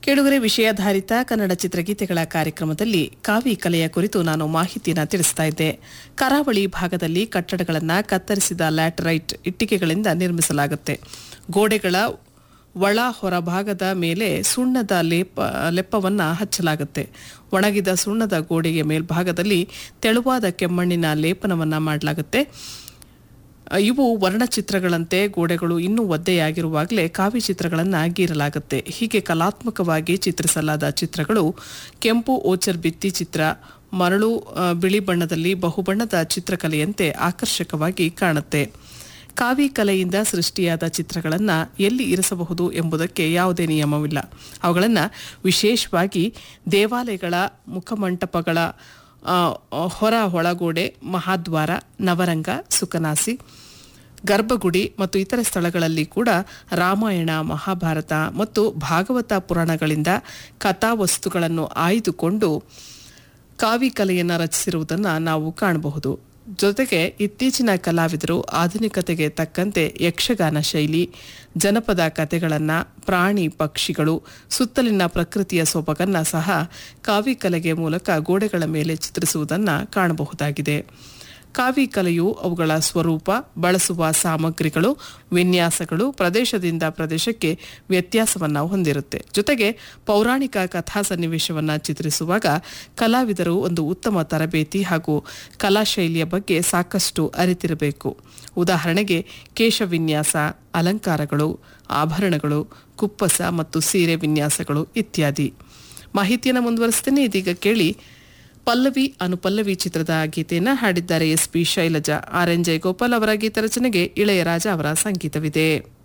ಕೆಡುಗರೆ ವಿಷಯಾಧಾರಿತ ಕನ್ನಡ ಚಿತ್ರಗೀತೆಗಳ ಕಾರ್ಯಕ್ರಮದಲ್ಲಿ ಕಾವಿ ಕಲೆಯ ಕುರಿತು ನಾನು ಮಾಹಿತಿಯನ್ನು ತಿಳಿಸ್ತಾ ಇದ್ದೆ ಕರಾವಳಿ ಭಾಗದಲ್ಲಿ ಕಟ್ಟಡಗಳನ್ನು ಕತ್ತರಿಸಿದ ಲ್ಯಾಟರೈಟ್ ಇಟ್ಟಿಗೆಗಳಿಂದ ನಿರ್ಮಿಸಲಾಗುತ್ತೆ ಗೋಡೆಗಳ ಒಳ ಹೊರಭಾಗದ ಮೇಲೆ ಸುಣ್ಣದ ಲೇಪ ಲೆಪ್ಪವನ್ನು ಹಚ್ಚಲಾಗುತ್ತೆ ಒಣಗಿದ ಸುಣ್ಣದ ಗೋಡೆಯ ಮೇಲ್ಭಾಗದಲ್ಲಿ ತೆಳುವಾದ ಕೆಮ್ಮಣ್ಣಿನ ಲೇಪನವನ್ನು ಮಾಡಲಾಗುತ್ತೆ ಇವು ವರ್ಣಚಿತ್ರಗಳಂತೆ ಗೋಡೆಗಳು ಇನ್ನೂ ಒದ್ದೆಯಾಗಿರುವಾಗಲೇ ಕಾವಿ ಚಿತ್ರಗಳನ್ನು ಗೀರಲಾಗುತ್ತೆ ಹೀಗೆ ಕಲಾತ್ಮಕವಾಗಿ ಚಿತ್ರಿಸಲಾದ ಚಿತ್ರಗಳು ಕೆಂಪು ಓಚರ್ ಭಿತ್ತಿ ಚಿತ್ರ ಮರಳು ಆ, ಬಿಳಿ ಬಣ್ಣದಲ್ಲಿ ಬಹುಬಣ್ಣದ ಚಿತ್ರಕಲೆಯಂತೆ ಆಕರ್ಷಕವಾಗಿ ಕಾಣುತ್ತೆ ಕಾವಿ ಕಲೆಯಿಂದ ಸೃಷ್ಟಿಯಾದ ಚಿತ್ರಗಳನ್ನು ಎಲ್ಲಿ ಇರಿಸಬಹುದು ಎಂಬುದಕ್ಕೆ ಯಾವುದೇ ನಿಯಮವಿಲ್ಲ ಅವುಗಳನ್ನು ವಿಶೇಷವಾಗಿ ದೇವಾಲಯಗಳ ಮುಖಮಂಟಪಗಳ ಆ, ಹೊರ ಒಳಗೋಡೆ ಮಹಾದ್ವಾರ ನವರಂಗ ಸುಕನಾಸಿ ಗರ್ಭಗುಡಿ ಮತ್ತು ಇತರ ಸ್ಥಳಗಳಲ್ಲಿ ಕೂಡ ರಾಮಾಯಣ ಮಹಾಭಾರತ ಮತ್ತು ಭಾಗವತ ಪುರಾಣಗಳಿಂದ ಕಥಾವಸ್ತುಗಳನ್ನು ಆಯ್ದುಕೊಂಡು ಕಾವಿ ಕಲೆಯನ್ನು ರಚಿಸಿರುವುದನ್ನು ನಾವು ಕಾಣಬಹುದು ಜೊತೆಗೆ ಇತ್ತೀಚಿನ ಕಲಾವಿದರು ಆಧುನಿಕತೆಗೆ ತಕ್ಕಂತೆ ಯಕ್ಷಗಾನ ಶೈಲಿ ಜನಪದ ಕಥೆಗಳನ್ನು ಪ್ರಾಣಿ ಪಕ್ಷಿಗಳು ಸುತ್ತಲಿನ ಪ್ರಕೃತಿಯ ಸೊಬಗನ್ನು ಸಹ ಕಾವಿ ಕಲೆಗೆ ಮೂಲಕ ಗೋಡೆಗಳ ಮೇಲೆ ಚಿತ್ರಿಸುವುದನ್ನು ಕಾಣಬಹುದಾಗಿದೆ ಕಾವಿ ಕಲೆಯು ಅವುಗಳ ಸ್ವರೂಪ ಬಳಸುವ ಸಾಮಗ್ರಿಗಳು ವಿನ್ಯಾಸಗಳು ಪ್ರದೇಶದಿಂದ ಪ್ರದೇಶಕ್ಕೆ ವ್ಯತ್ಯಾಸವನ್ನು ಹೊಂದಿರುತ್ತೆ ಜೊತೆಗೆ ಪೌರಾಣಿಕ ಕಥಾ ಸನ್ನಿವೇಶವನ್ನು ಚಿತ್ರಿಸುವಾಗ ಕಲಾವಿದರು ಒಂದು ಉತ್ತಮ ತರಬೇತಿ ಹಾಗೂ ಕಲಾಶೈಲಿಯ ಬಗ್ಗೆ ಸಾಕಷ್ಟು ಅರಿತಿರಬೇಕು ಉದಾಹರಣೆಗೆ ಕೇಶವಿನ್ಯಾಸ ಅಲಂಕಾರಗಳು ಆಭರಣಗಳು ಕುಪ್ಪಸ ಮತ್ತು ಸೀರೆ ವಿನ್ಯಾಸಗಳು ಇತ್ಯಾದಿ ಮಾಹಿತಿಯನ್ನು ಮುಂದುವರಿಸ್ತೇನೆ ಇದೀಗ ಕೇಳಿ ಪಲ್ಲವಿ ಅನುಪಲ್ಲವಿ ಚಿತ್ರದ ಗೀತೆಯನ್ನು ಹಾಡಿದ್ದಾರೆ S P Shailaja R N Jayagopal ಅವರ ಗೀತ ರಚನೆಗೆ ಇಳೆಯರಾಜ ಅವರ ಸಂಗೀತವಿದೆ